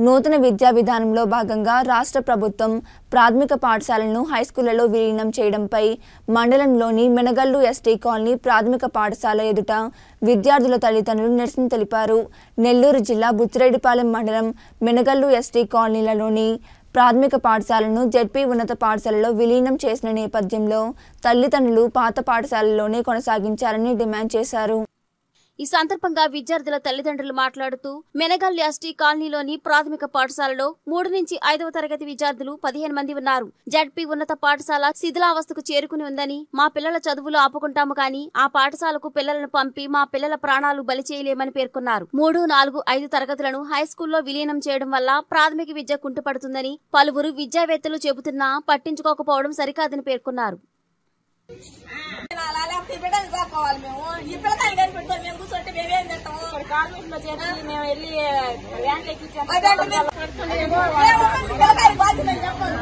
నూతన విద్యా విధానంలో భాగంగా రాష్ట్ర ప్రభుత్వం ప్రాథమిక పాఠశాలను హైస్కూళ్లలో విలీనం చేయడంపై మండలంలోని మెనగల్లు ఎస్టీ కాలనీ ప్రాథమిక పాఠశాల ఎదుట విద్యార్థుల తల్లిదండ్రులు నిరసన తెలిపారు నెల్లూరు జిల్లా బుచ్చిరెడ్డిపాలెం మండలం మెనగల్లు ఎస్టీ కాలనీలలోని ప్రాథమిక పాఠశాలను జెడ్పీ ఉన్నత పాఠశాలలో విలీనం చేసిన నేపథ్యంలో తల్లిదండ్రులు పాత పాఠశాలలోనే కొనసాగించాలని డిమాండ్ చేశారు ఈ సందర్భంగా విద్యార్థుల తల్లిదండ్రులు మాట్లాడుతూ మెనగల్ ఎస్టీ కాలనీలోని ప్రాథమిక పాఠశాలలో మూడు నుంచి ఐదవ తరగతి విద్యార్థులు పదిహేను మంది ఉన్నారు జడ్పీ ఉన్నత పాఠశాల శిథిలావస్థకు చేరుకుని ఉందని మా పిల్లల చదువులు ఆపుకుంటాము కానీ ఆ పాఠశాలకు పిల్లలను పంపి మా పిల్లల ప్రాణాలు బలి చేయలేమని పేర్కొన్నారు మూడు నాలుగు ఐదు తరగతులను హై స్కూల్లో విలీనం చేయడం వల్ల ప్రాథమిక విద్య కుంటుపడుతుందని పలువురు విద్యావేత్తలు చెబుతున్నా పట్టించుకోకపోవడం సరికాదని పేర్కొన్నారు అలా లేకపోతే ఈ బిడ్డలు కాపాలి మేము ఈ పిల్లకాయలు కానీ పెట్టుకొని మేము కూర్చోంటే మేమేం తింటాము కాన్వెంట్ లో చేసి మేము వెళ్ళి వ్యాన్ ఎక్కించాము అదంటే మేము మేము పిల్లకాయలు బాధ్యత చెప్పాలి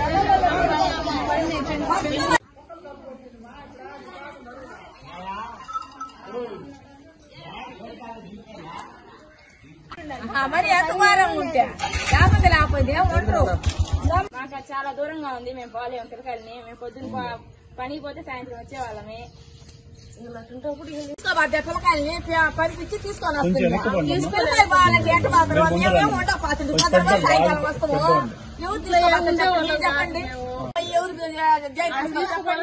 ఆ, మరి ఎంత వారం ఉంటే లేకపోతే లేకపోతే ఉండరు మాకు అది చాలా దూరంగా ఉంది మేము పోలేము పిల్లకాయలని మేము పొద్దున్న ప- పనికి పోతే సాయంత్రం వచ్చేవాళ్ళమే తీసుకోబడ్డా పిల్లకాయల్ని ప- పంపించి తీసుకొని వస్తుంది పిల్లకాయలు వాళ్ళకి ఎట్ట పోతారు మేమేం ఉండకపోతుంది పొద్దున్న సాయంకాలం వస్తాము ఎవరు తీసుకోబడ్డా చెప్పండి ఏం చెప్పండి ఎవరు జై- చెప్పండి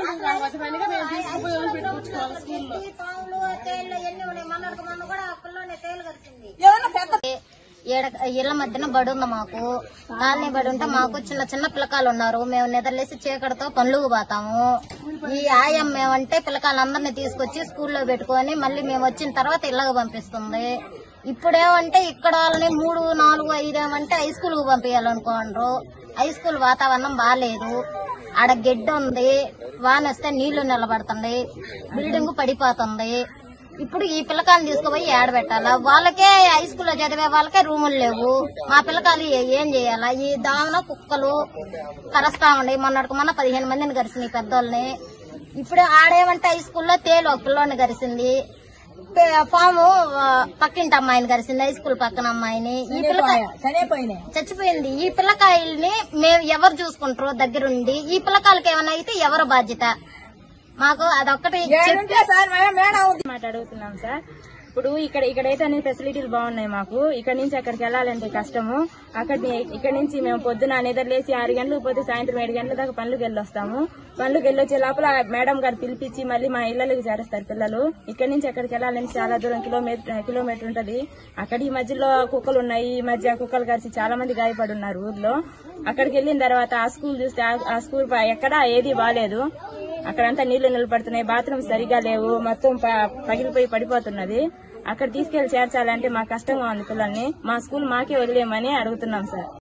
ఏమన్నా పెద్ద ఏడ ఇళ్ల మధ్యన బడి ఉంది మాకు కాలనీ బడి ఉంటే మాకు చిన్న చిన్న పిల్లకాయలు ఉన్నారు మేము నిద్రలేసి చీకటితో పనులకు పోతాము ఈ ఆయం మేమంటే పిల్లకాయలందరినీ తీసుకొచ్చి స్కూల్లో పెట్టుకొని మళ్ళీ మేము వచ్చిన తర్వాత ఇళ్ళకి పంపిస్తుంది ఇప్పుడేమంటే ఇక్కడ వాళ్ళని మూడు నాలుగు ఐదు ఏమంటే హై స్కూల్ కు పంపించాలనుకోండ్రు హై స్కూల్ వాతావరణం బాగాలేదు ఆడ గెడ్డ ఉంది వాన వస్తే నీళ్లు నిలబడుతుంది బిల్డింగ్ పడిపోతుంది ఇప్పుడు ఈ పిల్లకాయలు తీసుకుపోయి ఏడబెట్టాలా వాళ్ళకే హై స్కూల్లో చదివే వాళ్ళకే రూములు లేవు మా పిల్లకాయలు ఏ- ఏం చేయాలా ఈ దావన కుక్కలు కరస్తా ఉండి మొన్నటికి మొన్న పదిహేను మందిని గరిసింది పెద్దోళ్ళని ఇప్పుడు ఆడేమంటే హై స్కూల్లో తేలు ఒక పిల్లోని గరిసింది పే- పాము ఆ, పక్కింటి అమ్మాయిని గరిసింది హై స్కూల్ పక్కన అమ్మాయిని ఈ పిల్లకాయ చనిపోయినాయి చచ్చిపోయింది ఈ పిల్లకాయల్ని మేము ఎవరు చూసుకుంటారు దగ్గరుండి ఈ పిల్లకాయలకి ఏమైనా అయితే ఎవరు బాధ్యత మాకు అదొక్కటి చెప్పి ఏడుంటే సార్ మేడం మేడం మాట అడుగుతున్నాం సార్ ఇప్పుడు ఇక్కడ ఇక్కడైతే అన్ని ఫెసిలిటీలు బాగున్నాయి మాకు ఇక్కడ నుంచి అక్కడికి వెళ్ళాలంటే కష్టము అక్కడ ఇక్కడ నుంచి మేము పొద్దున నిద్రలేసి ఆరు గంటలకు పోతే సాయంత్రం ఏడు గంటల దాకా పనులకు వెళ్ళొస్తాము పనులకు వెళ్ళొచ్చే లోపల మేడం గారు పిలిపించి మళ్ళీ మా ఇళ్లకి చేరేస్తారు పిల్లలు ఇక్కడ నుంచి అక్కడికి వెళ్ళాలంటే చాలా దూరం కిలోమీటర్ కిలోమీటర్ ఉంటది అక్కడ ఈ మధ్యలో కుక్కలు ఉన్నాయి ఈ మధ్య కుక్కలు కలిసి చాలా మంది గాయపడి ఉన్నారు ఊర్లో అక్కడికి వెళ్ళిన తర్వాత ఆ స్కూల్ చూస్తే ఆ- ఆ స్కూల్ ప- ఎక్కడా ఏది బాగాలేదు అక్కడంతా నీళ్లు నిలబడుతున్నాయి బాత్రూమ్ సరిగా లేవు మొత్తం ప- పగిలిపోయి పడిపోతున్నది అక్కడ తీసుకెళ్లి చేర్చాలంటే మాకు కష్టంగా ఉంది పిల్లల్ని మా స్కూల్ మాకే వదిలేయమని అడుగుతున్నాం సార్